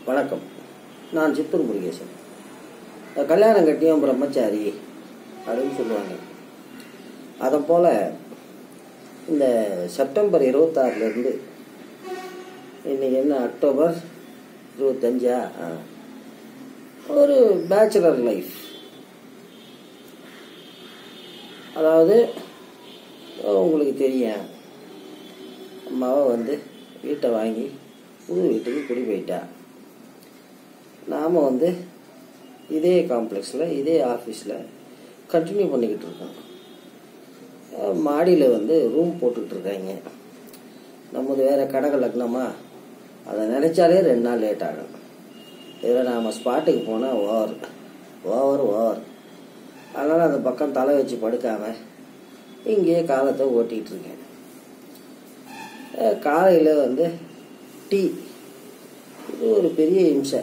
வணக்கம் நான் சித்தூர் முருகேசன் கல்யாணம் கட்டியும் பிரம்மச்சாரி அப்படின்னு சொல்லுவாங்க அதை போல் இந்த செப்டம்பர் இருபத்தாறுலேருந்து இன்னைக்கு என்ன அக்டோபர் இருபத்தஞ்சா ஆ. ஒரு பேச்சுலர் லைஃப் அதாவது உங்களுக்கு தெரியும் அம்மாவை வந்து வீட்டை வாங்கி புது வீட்டுக்கு குடி போயிட்டா நாம் வந்து இதே காம்ப்ளெக்ஸில் இதே ஆஃபீஸில் கண்டினியூ பண்ணிக்கிட்டு இருக்கோம் மாடியில் வந்து ரூம் போட்டுக்கிட்டு இருக்காங்க நம்மது வேறு கடக லக்னமா அதை நினச்சாலே ரெண்டு நாள் லேட் ஆகும் இதில் நாம் ஸ்பாட்டுக்கு போனால் ஓவர் ஓவர் ஓவர் அதனால் அந்த பக்கம் தலை வச்சு படுக்காம இங்கேயே காலத்தை ஓட்டிகிட்டு இருக்கேன் காலையில் வந்து டீ இது ஒரு பெரிய இம்சை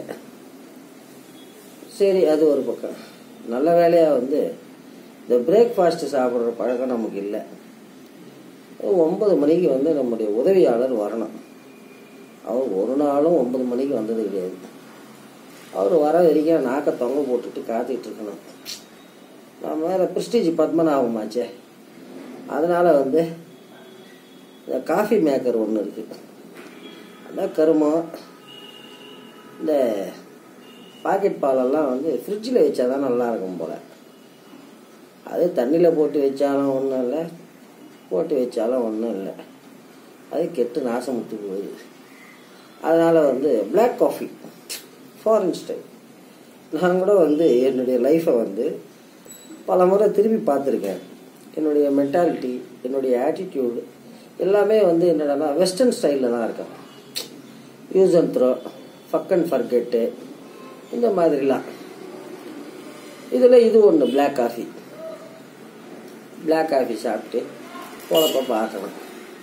சரி அது ஒரு பக்கம் நல்ல வேலையாக வந்து இந்த பிரேக்ஃபாஸ்ட்டு சாப்பிட்ற பழக்கம் நமக்கு இல்லை ஒன்பது மணிக்கு வந்து நம்முடைய உதவியாளர் வரணும் அவர் ஒரு நாளும் ஒன்பது மணிக்கு வந்தது கிடையாது அவர் வர வரைக்கும் நாக்கை தொங்க போட்டுட்டு காத்துக்கிட்டு இருக்கணும் நான் வேறு பிரிஸ்டீஜ் பத்மநாபமாச்சே அதனால் வந்து இந்த காஃபி மேக்கர் ஒன்று இருக்குது அதான் கருமம் இந்த பாக்கெட் பாலெல்லாம் வந்து ஃப்ரிட்ஜில் வச்சா தான் நல்லா இருக்கும் போல் அது தண்ணியில் போட்டு வச்சாலும் ஒன்றும் இல்லை போட்டு வச்சாலும் ஒன்றும் இல்லை அது கெட்டு நாசமுத்து போகுது அதனால் வந்து பிளாக் காஃபி ஃபாரின் ஸ்டைல் நான் கூட வந்து என்னுடைய லைஃப்பை வந்து பல முறை திரும்பி பார்த்துருக்கேன் என்னுடைய மென்டாலிட்டி என்னுடைய ஆட்டிடியூடு எல்லாமே வந்து என்னடனா வெஸ்டர்ன் ஸ்டைலில் தான் இருக்கேன் use and throw fuck and forget இந்த மாதிரிலாம் இதில் இது ஒன்று பிளாக் காஃபி பிளாக் காஃபி சாப்பிட்டு பொழப்ப பார்க்கணும்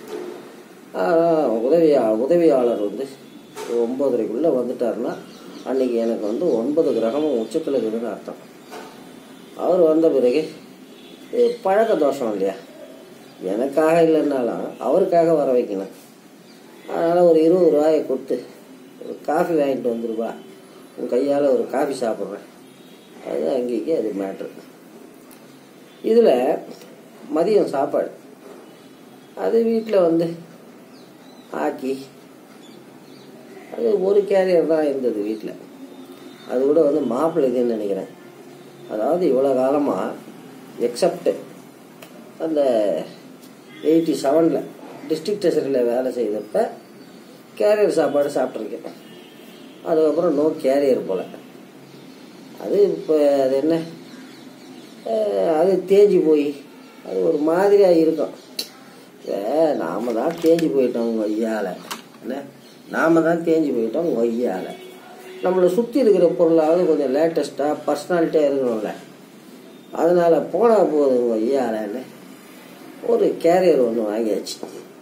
உதவியா உதவியாளர் வந்து ஒம்பதரைக்குள்ளே வந்துட்டாருன்னா அன்னைக்கு எனக்கு வந்து ஒன்பது கிரகமும் உச்சத்தில் இருக்குதுன்னு அர்த்தம் அவர் வந்த பிறகு இது பழக்க தோஷம் இல்லையா எனக்காக இல்லைன்னாலும் அவருக்காக வர வைக்கணும் அதனால் ஒரு இருபது ரூபாயை கொடுத்து ஒரு காஃபி வாங்கிட்டு வந்துருவா உன் கையால் ஒரு காஃபி சாப்பிட்றேன் அது அங்கேக்கு அது மேட்ரு இதில் மதியம் சாப்பாடு அது வீட்டில் வந்து ஆக்கி அது ஒரு கேரியர் தான் இருந்தது வீட்டில் அது கூட வந்து மாப்பிள்ளை இதுன்னு நினைக்கிறேன் அதாவது இவ்வளோ காலமாக எக்ஸப்ட் அந்த எயிட்டி செவனில் டிஸ்ட்ரிக்ட் ட்ரெஷரியில் வேலை செய்தப்ப கேரியர் சாப்பாடு சாப்பிட்ருக்கேன் அதுக்கப்புறம் நோ கேரியர் போல் அது இப்போ அது என்ன அது தேஞ்சு போய் அது ஒரு மாதிரியாக இருக்கும் நாம தான் தேஞ்சு போயிட்டோம் உங்கள் ஐயால் என்ன நாம தான் தேஞ்சு போயிட்டோம் உங்கள் ஐயால் நம்மளை சுற்றி இருக்கிற பொருளாவது கொஞ்சம் லேட்டஸ்ட்டாக பர்சனாலிட்டியாக இருக்கணும்ல அதனால் போனால் போதும் உங்கள் ஐயாலன்னு ஒரு கேரியர் ஒன்று வாங்கியாச்சு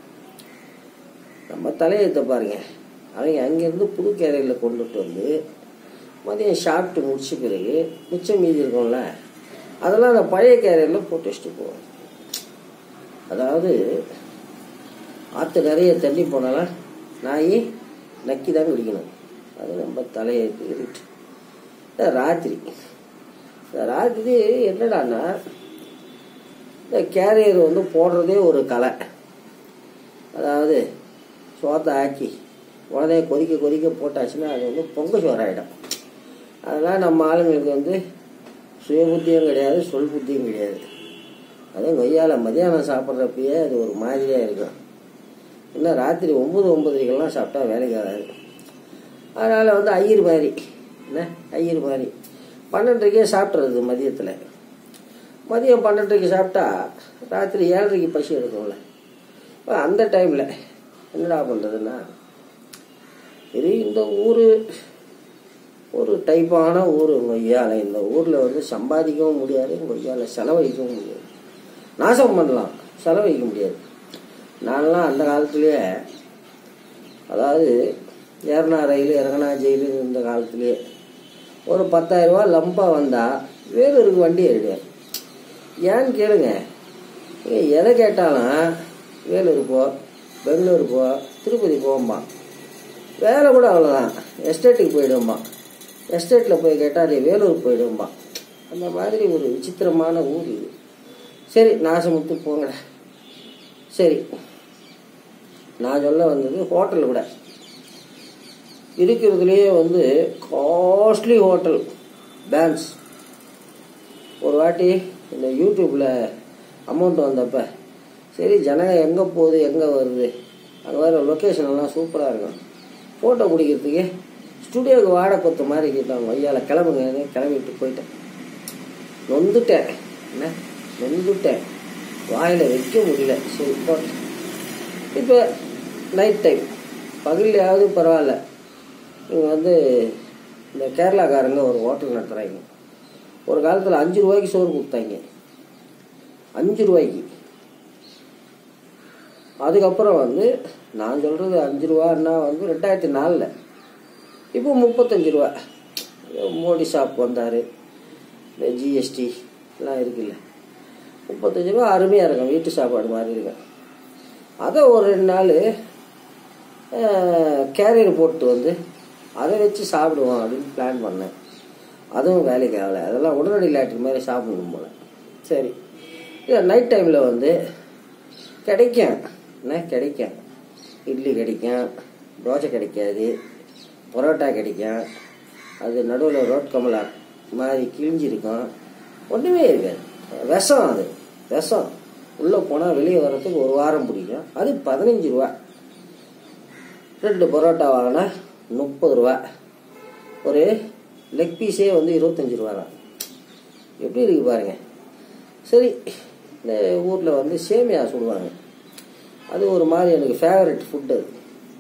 நம்ம தலையெழுத்த பாருங்க அவங்க அங்கேருந்து புது கேரியரில் கொண்டுட்டு வந்து மதியம் சாப்பிட்டு முடிச்ச பிறகு மிச்சம் மீதி இருக்கும்ல அதெல்லாம் அந்த பழைய கேரியரில் போட்டு வச்சுட்டு போவோம் அதாவது ஆற்று நிறைய தண்ணி போனாலும் நாய் நக்கி தான் குடிக்கணும் அது நம்ம தலையெழுத்து இருட்டு ராத்திரி இந்த ராத்திரி என்னடான்னா இந்த கேரியர் வந்து போடுறதே ஒரு கலை அதாவது சோத்தை ஆக்கி உடனே கொதிக்க கொதிக்க போட்டாச்சுன்னா அது வந்து பொங்க சோறாயிடும் அதெல்லாம் நம்ம ஆளுங்களுக்கு வந்து சுய புத்தியும் கிடையாது சொல் புத்தியும் கிடையாது அதுவும் கொய்யால் மதியானம் சாப்பிட்றப்பயே அது ஒரு மாதிரியாக இருக்கும் இன்னும் ராத்திரி ஒம்பது ஒம்பதுக்கெல்லாம் சாப்பிட்டா வேலைக்கு ஆகாது அதனால் வந்து ஐயர் மாதிரி என்ன ஐயர் மாதிரி பன்னெண்டரைக்கே சாப்பிட்றது மதியத்தில் மதியம் பன்னெண்டரைக்கு சாப்பிட்டா ராத்திரி ஏழரைக்கு பசி எடுக்கும்ல இப்போ அந்த டைமில் என்னடா பண்ணுறதுன்னா இது இந்த ஊர் ஒரு டைப்பான ஊர் கொய்யால இந்த ஊரில் வந்து சம்பாதிக்கவும் முடியாது கொய்யால செலவழிக்கவும் முடியாது நாசம் பண்ணலாம் செலவழிக்க முடியாது நான்லாம் அந்த காலத்துலேயே அதாவது ஏறினா ரயில் இறங்கினா ஜெயிலு இந்த காலத்துலேயே ஒரு பத்தாயிரரூபா லம்பாக வந்தால் வேலூருக்கு வண்டி ஏறிடுவேன் ஏன்னு கேளுங்க நீங்கள் எதை கேட்டாலும் வேலூர் போ பெங்களூர் போ திருப்பதி போம்பான் வேலை கூட அவ்வளோதான் எஸ்டேட்டுக்கு போயிடும்பா எஸ்டேட்டில் போய் கேட்டால் அது வேலூர் போயிடும்பா அந்த மாதிரி ஒரு விசித்திரமான ஊர் இது சரி நாசமுத்து போங்கடா சரி நான் சொல்ல வந்தது ஹோட்டல் கூட இருக்கிறதுலேயே வந்து காஸ்ட்லி ஹோட்டல் டான்ஸ் ஒரு வாட்டி இந்த யூடியூப்பில் அமௌண்ட் வந்தப்ப சரி ஜனங்க எங்கே போகுது எங்கே வருது அங்கே வர லொக்கேஷன் எல்லாம் சூப்பராக இருக்கும் ஃபோட்டோ பிடிக்கிறதுக்கு ஸ்டுடியோவுக்கு வாடகை கொத்த மாதிரி கேட்டாங்க ஐயால கிளம்புங்க கிளம்பிட்டு போயிட்டேன் நொந்துட்டேன் என்ன நொந்துட்டேன் வாயில் வைக்க முடியல சரி போட்டேன் இப்போ நைட் டைம் பகல்லையாவது பரவாயில்ல இவங்க வந்து இந்த கேரளாக்காரங்க ஒரு ஹோட்டல் நடத்துகிறாங்க ஒரு காலத்தில் அஞ்சு ரூபாய்க்கு சோறு கொடுத்தாங்க அஞ்சு ரூபாய்க்கு அதுக்கப்புறம் வந்து நான் சொல்கிறது அஞ்சு ரூபான்னா வந்து ரெண்டாயிரத்தி நாலில் இப்போ முப்பத்தஞ்சு ரூபா மோடி ஷாப் வந்தார் இந்த ஜிஎஸ்டி எல்லாம் இருக்குல்ல முப்பத்தஞ்சு ரூபா அருமையாக இருக்கும் வீட்டு சாப்பாடு மாதிரி இருக்கும் அதை ஒரு ரெண்டு நாள் கேரியர் போட்டு வந்து அதை வச்சு சாப்பிடுவோம் அப்படின்னு பிளான் பண்ணேன் அதுவும் வேலைக்கு ஆகலை அதெல்லாம் உடனடி லேட்டர் மாதிரி சாப்பிடணும் போல சரி இல்லை நைட் டைமில் வந்து கிடைக்கும் என்ன கிடைக்கும் இட்லி கிடைக்கும் தோசை கிடைக்காது பரோட்டா கிடைக்கும் அது நடுவில் ரோட் கமலா மாதிரி கிழிஞ்சிருக்கும் ஒன்றுமே இருக்காது விஷம் அது விஷம் உள்ளே போனால் வெளியே வர்றதுக்கு ஒரு வாரம் பிடிக்கும் அது பதினஞ்சு ரூபா ரெண்டு பரோட்டா வாங்கினா முப்பது ரூபா ஒரு லெக் பீஸே வந்து இருபத்தஞ்சி ரூபா தான் எப்படி இருக்கு பாருங்க சரி இந்த ஊரில் வந்து சேமியா சுடுவாங்க அது ஒரு மாதிரி எனக்கு ஃபேவரட் ஃபுட் அது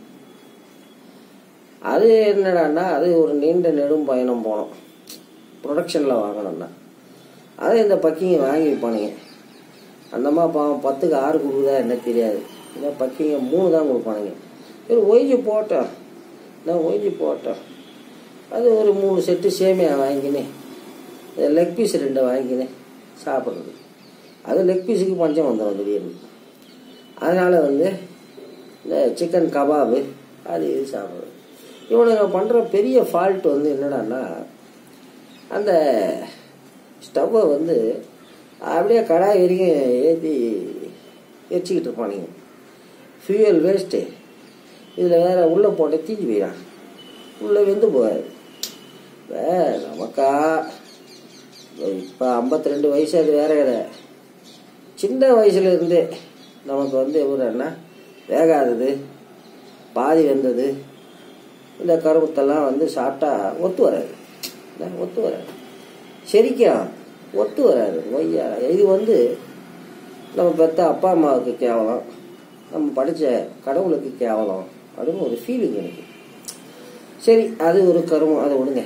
அது என்னடான்னா அது ஒரு நீண்ட நெடும் பயணம் போனோம் ப்ரொடக்ஷனில் வாங்கணும்னா அதை இந்த பக்கிங்க வாங்கி வைப்பானுங்க அந்தம்மா பாவம் பத்துக்கு ஆறு கொடுக்குதா என்ன தெரியாது இந்த பக்கிங்க மூணு தான் கொடுப்பானுங்க சரி ஒய்ஜி போட்டோம் நான் ஒய்ஜி போட்டோம் அது ஒரு மூணு செட்டு சேமியா வாங்கிக்கினேன் லெக் பீஸ் ரெண்டு வாங்கிக்கினேன் சாப்பிட்றது அது லெக் பீஸுக்கு பஞ்சம் வந்துடும் திடீர்னு அதனால் வந்து இந்த சிக்கன் கபாபு அது இது சாப்பிட்றது இவனுங்க பண்ணுற பெரிய ஃபால்ட் வந்து என்னடான்னா அந்த ஸ்டவ்வை வந்து அப்படியே கடாய் வரைக்கும் ஏற்றி எரிச்சிக்கிட்டு இருப்பானுங்க ஃபியூயல் வேஸ்ட்டு இதில் வேற உள்ளே போட்டு தீஞ்சு போயிடான் உள்ளே வெந்து போகாது வே நமக்கா இப்போ ஐம்பத்தி ரெண்டு வயசு அது வேற கிடையாது சின்ன வயசுல இருந்தே நமக்கு வந்து எப்படின்னா வேகாதது பாதி வெந்தது இந்த கருமத்தெல்லாம் வந்து சாப்பிட்டா ஒத்து வராது என்ன, ஒத்து வராது செரிக்கும் ஒத்து வராது ஒய்யா இது வந்து நம்ம பெத்த அப்பா அம்மாவுக்கு கேவலம் நம்ம படித்த கடவுளுக்கு கேவலம் அப்படின்னு ஒரு ஃபீலிங் எனக்கு சரி அது ஒரு கருமம் அதை விடுங்க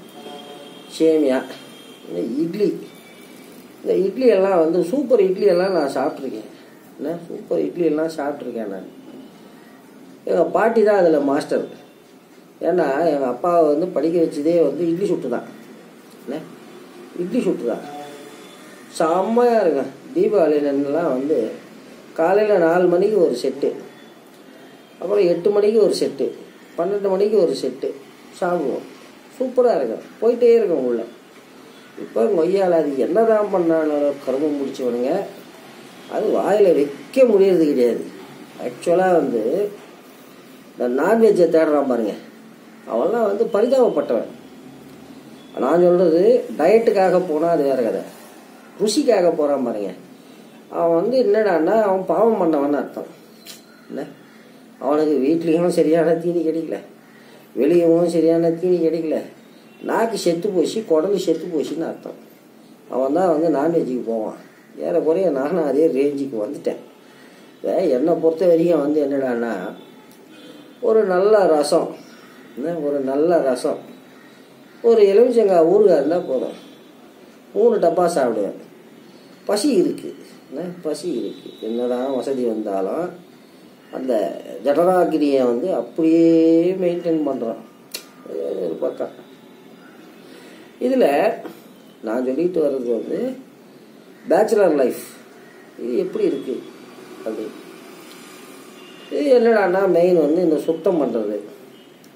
சேமியா இந்த இட்லி இந்த இட்லி எல்லாம் வந்து சூப்பர் இட்லி எல்லாம் நான் சாப்பிட்ருக்கேன் என்ன சூப்பர் இட்லி எல்லாம் சாப்பிட்ருக்கேன் நான் எங்கள் பாட்டி தான் அதில் மாஸ்டர் ஏன்னா எங்கள் அப்பாவை வந்து படிக்க வச்சதே வந்து இட்லி சுட்டு தான் என்ன இட்லி சுட்டு தான் செம்மையாக இருக்கும் தீபாவளிலாம் வந்து காலையில் நாலு மணிக்கு ஒரு செட்டு அப்புறம் எட்டு மணிக்கு ஒரு செட்டு பன்னெண்டு மணிக்கு ஒரு செட்டு சாப்பிடுவோம் சூப்பராக இருக்கும் போயிட்டே இருக்கும் உள்ள இப்போ மொய்யால் அது என்ன தான் பண்ணாலும் கரும்பு முடிச்சவனுங்க அது வாயில் வைக்க முடியறது கிடையாது ஆக்சுவலாக வந்து இந்த நான்வெஜ்ஜை தேடுறான் பாருங்க அவன்லாம் வந்து பரிதாபப்பட்டவன் நான் சொல்கிறது டயட்டுக்காக போனால் அது வேற கதை ருசிக்காக போகிறான் பாருங்க அவன் வந்து என்னடான்னா அவன் பாவம் பண்ணவன்னு அர்த்தம் என்ன அவனுக்கு வீட்லேயும் சரியான தீனி கிடைக்கல வெளியவும் சரியான தீனி கிடைக்கல நாக்கு செத்து போச்சு குடலு செத்து போச்சுன்னு அர்த்தம் அவன் தான் வந்து நான்வெஜ்ஜுக்கு போவான் ஏறக்குறைய நானும் அதே ரேஞ்சுக்கு வந்துட்டேன் இப்போ என்னை பொறுத்த வரைக்கும் வந்து என்னடான்னா ஒரு நல்ல ரசம் என்ன ஒரு நல்ல ரசம் ஒரு எலுமிச்சங்காய் ஊறுகாய் இருந்தால் போதும் மூணு டப்பா சாப்பிடுவேன் பசி இருக்குது என்ன பசி இருக்குது என்னதான் வசதி வந்தாலும் அந்த ஜடராகிரியை வந்து அப்படியே மெயின்டைன் பண்ணுறோம் ஒரு பக்கம் இதில் நான் சொல்லிட்டு வர்றது வந்து பேச்சுலர் லைஃப் இது எப்படி இருக்குது அப்படி இது என்னடான்னா மெயின் வந்து இந்த சுத்தம் பண்ணுறது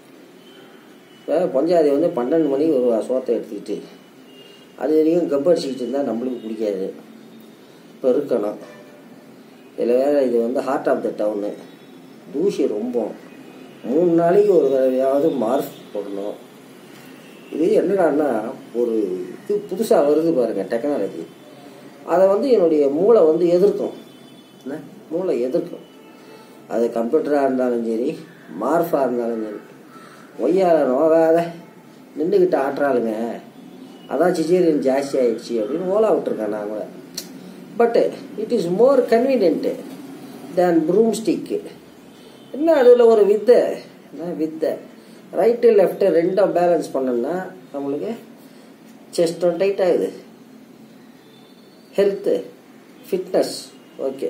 இப்போ பஞ்சாதி வந்து பன்னெண்டு மணிக்கு ஒரு சோத்தை எடுத்துக்கிட்டு அது வரைக்கும் கப் அடிச்சுக்கிட்டு இருந்தால் நம்மளுக்கு பிடிக்காது இப்போ இருக்கணும் இதில் வேறு இது வந்து ஹார்ட் ஆஃப் த டவுனு தூசி ரொம்ப மூணு நாளைக்கு ஒரு தடவையாவது மார்க் போடணும் இது என்னடான்னா ஒரு இது புதுசாக வருது பாருங்கள் டெக்னாலஜி அதை வந்து என்னுடைய மூளை வந்து எதிர்க்கும் என்ன மூளை எதிர்க்கும் அது கம்ப்யூட்டராக இருந்தாலும் சரி மார்ஃபாக இருந்தாலும் சரி ஒய்யால நோகாத நின்றுக்கிட்டு ஆட்டுறாளுங்க அதான் சிச்சேரியன் ஜாஸ்தி ஆயிடுச்சு அப்படின்னு ஓலா விட்டுருக்கேன் நான் கூட but it is more convenient than broom stick என்ன அதில் ஒரு வித்தை என்ன வித்தை ரைட்டு லெஃப்ட்டு ரெண்டும் பேலன்ஸ் பண்ணோம்னா நம்மளுக்கு செஸ்டும் டைட் ஆகுது ஹெல்த்து ஃபிட்னஸ் ஓகே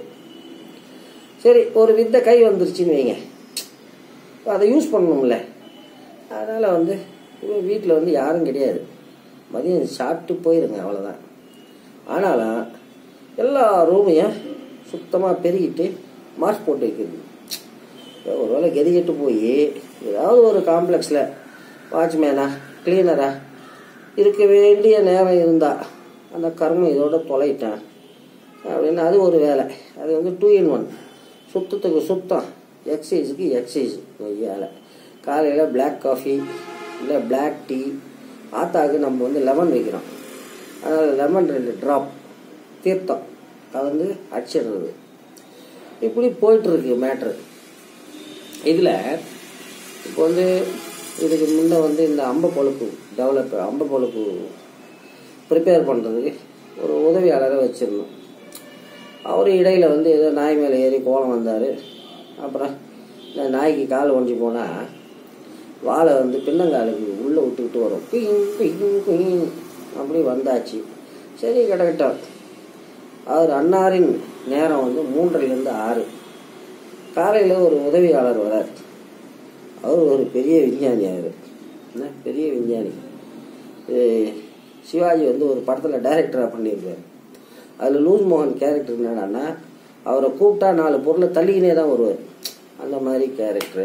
சரி ஒரு வித்தை கை வந்துருச்சுன்னு வைங்க அதை யூஸ் பண்ணணும்ல அதனால் வந்து வீட்டில் வந்து யாரும் கிடையாது மதியம் சாப்பிட்டு போயிருங்க அவ்வளோதான் ஆனாலும் எல்லா ரூமையும் சுத்தமாக பெருகிட்டு மாஸ்க் போட்டு வைக்கிறது ஒரு வேளை கெதிக்கிட்டு போய் ஏதாவது ஒரு காம்ப்ளெக்ஸில் வாட்ச்மேனா கிளீனரா இருக்க வேண்டிய நேரம் இருந்தால் அந்த கர்மம் இதோட தொலைட்டேன் அப்படின்னு அது ஒரு வேலை அது வந்து டூ இன் ஒன் சுத்தத்துக்கு சுத்தம் எக்ஸசைஸுக்கு எக்ஸசைஸ் வேலை காலையில் பிளாக் காஃபி இல்லை பிளாக் டீ ஆத்தாவுக்கு நம்ம வந்து லெமன் வைக்கிறோம் அதனால் லெமன் ரெண்டு ட்ராப் தீர்த்தம் அது வந்து அடிச்சிடுறது இப்படி போயிட்டுருக்கு மேட்ரு இதில் இப்போ வந்து இதுக்கு முன்னே வந்து இந்த அம்ப பொழுப்பு டெவலப் அம்ப பொழுப்பு ப்ரிப்பேர் பண்ணுறதுக்கு ஒரு உதவியாளரை வச்சிருந்தோம் அவர் இடையில வந்து ஏதோ நாய் மேலே ஏறி கோலம் வந்தார் அப்புறம் இந்த நாய்க்கு கால் ஒஞ்சி போனால் வாழை வந்து பின்னங்காலுக்கு உள்ளே விட்டுக்கிட்டு வரும் குயின் குயின் குயின் அப்படி வந்தாச்சு சரி கிடக்கட்டும் அவர் அன்னாரின் நேரம் வந்து மூன்றிலிருந்து ஆறு காலையில் ஒரு உதவியாளர் வரார் அவர் ஒரு பெரிய விஞ்ஞானி அவர் என்ன பெரிய விஞ்ஞானி இது சிவாஜி வந்து ஒரு படத்தில் டைரக்டராக பண்ணியிருக்கார் அதில் லூஸ் மோகன் கேரக்டர் என்னடான்னா அவரை கூப்பிட்டா நாலு பொருளை தள்ளிக்கினே தான் வருவார் அந்த மாதிரி கேரக்டரு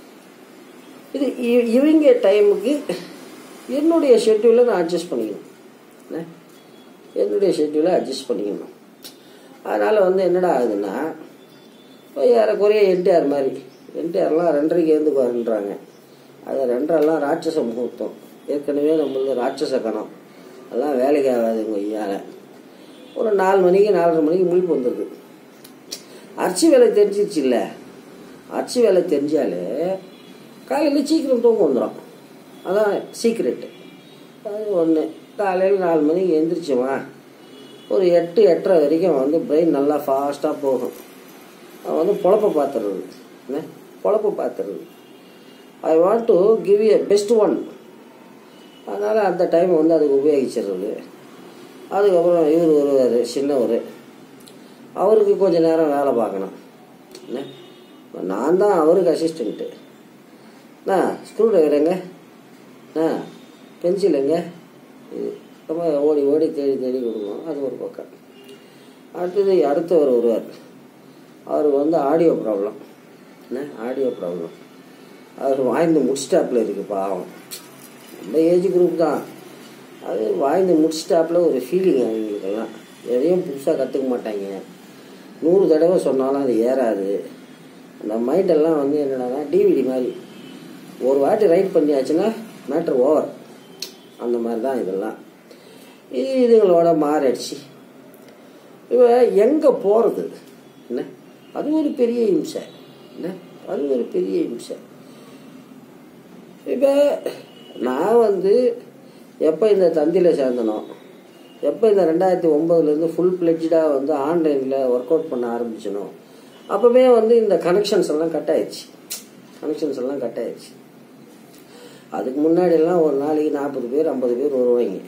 இது இ- இவங்க டைமுக்கு என்னுடைய ஷெட்யூலை நான் அட்ஜஸ்ட் பண்ணிக்கணும் என்ன என்னுடைய ஷெட்யூலை அட்ஜஸ்ட் பண்ணிக்கணும் அதனால் வந்து என்னடா ஆகுதுன்னா இப்போ ஏறக்குறைய என்டிஆர் மாதிரி என்டிஆர்லாம் ரெண்டரைக்கு எழுந்துக்குவாருன்றாங்க அது ரெண்டரெல்லாம் ராட்சச முகூர்த்தம் ஏற்கனவே நம்மளது ராட்சச கணம் அதெல்லாம் வேலைக்கு ஆகாதுங்க ஐயால ஒரு நாலு மணிக்கு நாலரை மணிக்கு முழிப்பு வந்துடுது அரிசி வேலை தெரிஞ்சிருச்சு இல்லை அரிசி வேலை தெரிஞ்சாலே காலையில் சீக்கிரம் தூக்கம் வந்துடும் அதான் சீக்ரெட்டு அது ஒன்று காலையில் நாலு மணிக்கு எந்திரிச்சோமா ஒரு எட்டு எட்டரை வரைக்கும் வந்து பிரெயின் நல்லா ஃபாஸ்ட்டாக போகும் அவன் வந்து பொழப்ப பார்த்துறது என்ன பொழப்ப பார்த்துறது I want to give a best one அதனால் அந்த டைம் வந்து அதுக்கு உபயோகிச்சிடுறது அதுக்கப்புறம் இவர் வருவார் சின்னவர் அவருக்கு கொஞ்ச நேரம் வேலை பார்க்கணும் என்ன இப்ப நான் தான் அவருக்கு அசிஸ்டண்ட்டு நான் ஸ்க்ரூ டிரைவருங்க ஆ பென்சிலுங்க இது ரொம்ப ஓடி ஓடி தேடி தேடி கொடுக்கணும் அது ஒரு பக்கம் அடுத்தது அடுத்தவர் வருவார் அவருக்கு வந்து ஆடியோ ப்ராப்ளம் என்ன ஆடியோ ப்ராப்ளம் அவர் வாய்ந்து முடிச்சிட்டாப்பில் இருக்குது பாவம் நம்ம ஏஜ் குரூப் தான் அது வாய்ந்து முடிச்சிட்டாப்பில் ஒரு ஃபீலிங் அவங்களுக்கெல்லாம் எதையும் புதுசாக கற்றுக்க மாட்டாங்க நூறு தடவை சொன்னாலும் அது ஏறாது அந்த மைண்டெல்லாம் வந்து என்னடான்னா டிவிடி மாதிரி ஒரு வாட்டி ரைட் பண்ணியாச்சுன்னா மேட்ரு ஓவர் அந்த மாதிரி தான் இதெல்லாம் இது இதுங்களோட மாறிடுச்சு இவ எங்கே போகிறது என்ன அது ஒரு பெரிய இம்சை என்ன அது ஒரு பெரிய இம்சை இப்போ நான் வந்து எப்போ இந்த தந்தியில் சேர்ந்தனோ எப்போ இந்த ரெண்டாயிரத்தி ஒம்பதுலேருந்து ஃபுல் பிளெட்ஜாக வந்து ஆன்லைனில் ஒர்க் அவுட் பண்ண ஆரம்பிச்சனோ அப்போவே வந்து இந்த கனெக்ஷன்ஸ் எல்லாம் கட் ஆயிடுச்சு கனெக்ஷன்ஸ் எல்லாம் கட் ஆயிடுச்சு அதுக்கு முன்னாடி எல்லாம் ஒரு நாளைக்கு நாற்பது பேர் ஐம்பது பேர் வருவாங்க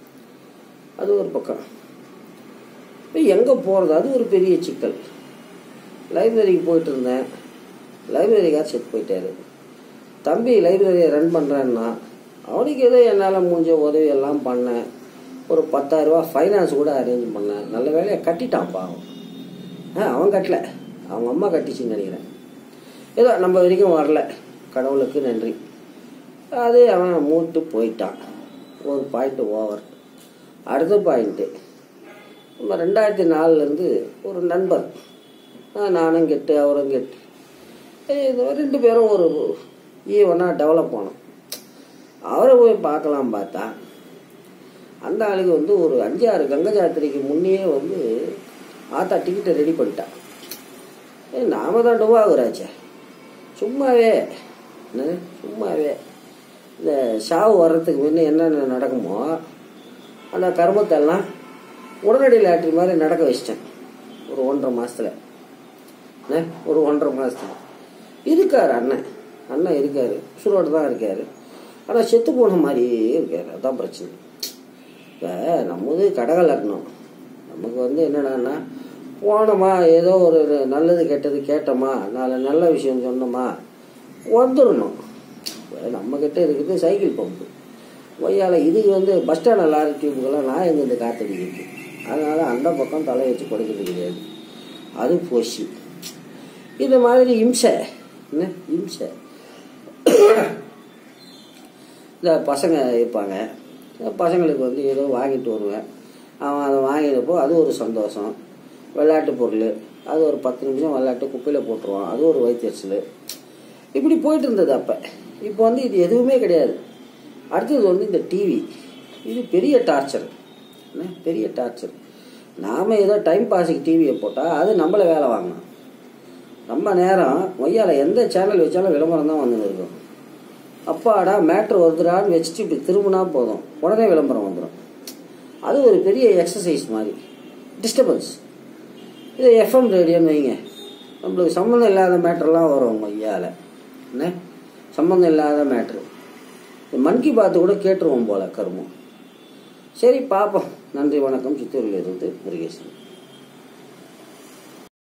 அது ஒரு பக்கம் இப்போ எங்கே போகிறது அது ஒரு பெரிய சிக்கல் லைப்ரரிக்கு போயிட்டு இருந்தேன் லைப்ரரிக்கார் செத்து போயிட்டாரு தம்பி லைப்ரரியை ரன் பண்ணுறேன்னா அவனுக்கு ஏதோ என்னால் முடிஞ்ச உதவி எல்லாம் பண்ணேன் ஒரு பத்தாயிரரூபா ஃபைனான்ஸ் கூட அரேஞ்ச் பண்ணேன் நல்ல வேலையை கட்டிட்டான் பாவம் ஆ அவன் கட்டல அவங்க அம்மா கட்டிச்சுன்னு நினைக்கிறேன் ஏதோ நம்ம வரைக்கும் வரல கடவுளுக்கு நன்றி அதே அவன் மூட்டு போயிட்டான் ஒரு பாயிண்ட் ஓவர் அடுத்த பாயிண்ட்டு நம்ம ரெண்டாயிரத்தி நாலுலேருந்து ஒரு நண்பர் ஆஹ் நானும் கெட்டு அவரும் கெட்டு ஏய், இது மாதிரி ரெண்டு பேரும் ஒரு ஈவனாக டெவலப் பண்ணோம் அவரை போய் பார்க்கலாம் பார்த்தா அந்த ஆளுக்கு வந்து ஒரு அஞ்சு ஆறு கங்கை ஜாத்திரைக்கு முன்னையே வந்து ஆத்தா டிக்கெட்டை ரெடி பண்ணிட்டான் ஏய் நாம தான் டுவாகுறாச்சே சும்மாவே என்னது சும்மாவே இந்த சாவு வர்றதுக்கு முன்ன என்னென்ன நடக்குமோ அந்த கர்மத்தெல்லாம் உடனடி லாட்ரி மாதிரி நடக்க வச்சிட்டேன் ஒரு ஒன்றரை மாசத்துல என்ன ஒரு ஒன்றரை மாசத்துல இருக்காரு அண்ணன் அண்ணன் இருக்காரு உசுரோடு தான் இருக்காரு ஆனால் செத்து போன மாதிரியே இருக்காரு அதான் பிரச்சனை இப்போ நம்மது கடகலக்கணும் நமக்கு வந்து என்னடான்னா போனோமா ஏதோ ஒரு நல்லது கெட்டது கேட்டோமா நாலு நல்ல விஷயம் சொன்னோமா வந்துடணும் இப்ப நம்ம கிட்ட இருக்குது சைக்கிள் பம்பு ஒய்யால இதுக்கு வந்து பஸ் ஸ்டாண்ட் லாரி டியூபுக்கெல்லாம் நான் எங்கேருந்து காத்தடிக்கிறது அதனால அந்த பக்கம் தலை வச்சு கொடுக்கறது கிடையாது அது போச்சு இந்த மாதிரி இம்சை என்ன இம்சை இந்த பசங்க இருப்பாங்க இந்த பசங்களுக்கு வந்து ஏதோ வாங்கிட்டு வருவேன் அவன் அதை வாங்கினப்போ அது ஒரு சந்தோஷம் விளையாட்டு பொருள் அது ஒரு பத்து நிமிஷம் விளையாட்டு குப்பையில் போட்டுருவான் அது ஒரு வைத்தியர்சல் இப்படி போயிட்டு இருந்தது அப்போ இப்போ வந்து இது எதுவுமே கிடையாது அடுத்தது வந்து இந்த டிவி இது பெரிய டார்ச்சர் என்ன பெரிய டார்ச்சர் நாம் ஏதோ டைம் பாஸுக்கு டிவியை போட்டால் அது நம்மளை வேலை வாங்கணும் ரொம்ப நேரம் ஒய்யால எந்த சேனல் வச்சாலும் விளம்பரம் தான் வந்து இருக்கும் அப்பாடா மேட்ரு வருதுடான்னு வச்சுட்டு இப்படி திரும்பினா போதும் உடனே விளம்பரம் வந்துடும் அது ஒரு பெரிய எக்ஸசைஸ் மாதிரி டிஸ்டர்பன்ஸ் இது எஃப்எம் ரேடியோன்னு வைங்க நம்மளுக்கு சம்மந்தம் இல்லாத மேட்டர்லாம் வரும் ஐயால என்ன சம்மந்தம் இல்லாத மேட்ரு மன் கி பாத்து கூட கேட்டுருவோம் போல கருமம் சரி பார்ப்போம் நன்றி வணக்கம் சித்தூரில் இருந்து முருகேசன்